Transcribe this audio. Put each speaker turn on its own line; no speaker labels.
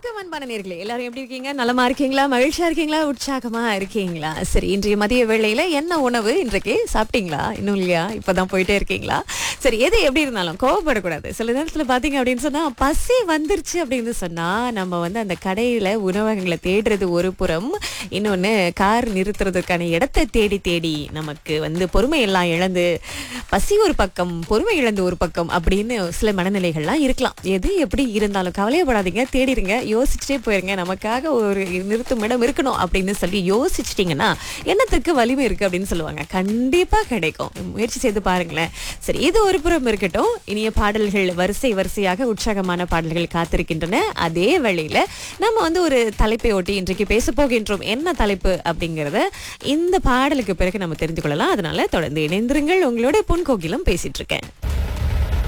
வணக்கம் அன்பான நேர்களே எல்லாரும் எப்படி இருக்கீங்க நலமா இருக்கீங்களா மகிழ்ச்சியா இருக்கீங்களா உற்சாகமா இருக்கீங்களா சரி இன்றைய மதிய வேளையில என்ன உணவு இன்றைக்கு சாப்பிட்டீங்களா இன்னும் இல்லையா இப்பதான் போயிட்டே இருக்கீங்களா சரி எது எப்படி இருந்தாலும் கோவப்படக்கூடாது சில நேரத்துல பாத்தீங்க அப்படின்னு சொன்னா பசி வந்துருச்சு அப்படின்னு சொன்னா நம்ம வந்து அந்த கடையில உணவகங்களை தேடுறது ஒரு புறம் இன்னொன்னு கார் நிறுத்துறதுக்கான இடத்தை தேடி தேடி நமக்கு வந்து பொறுமை எல்லாம் இழந்து பசி ஒரு பக்கம் பொறுமை இழந்து ஒரு பக்கம் அப்படின்னு சில மனநிலைகள்லாம் இருக்கலாம் எது எப்படி இருந்தாலும் கவலையப்படாதீங்க தேடிடுங்க யோசிச்சுட்டே போயிருங்க நமக்காக ஒரு நிறுத்தும் இடம் இருக்கணும் அப்படின்னு சொல்லி யோசிச்சிட்டிங்கன்னா எண்ணத்துக்கு வலிமை இருக்கு அப்படின்னு சொல்லுவாங்க கண்டிப்பா கிடைக்கும் முயற்சி செய்து பாருங்களேன் சரி இது ஒரு புறம் இருக்கட்டும் இனிய பாடல்கள் வரிசை வரிசையாக உற்சாகமான பாடல்கள் காத்திருக்கின்றன அதே வேளையில நம்ம வந்து ஒரு தலைப்பை ஒட்டி இன்றைக்கு பேச போகின்றோம் என்ன தலைப்பு அப்படிங்கறத இந்த பாடலுக்கு பிறகு நம்ம தெரிந்து கொள்ளலாம் அதனால தொடர்ந்து இணைந்திருங்கள் உங்களோட பொன் கோகிலம் பேசிட்டு இருக்கேன்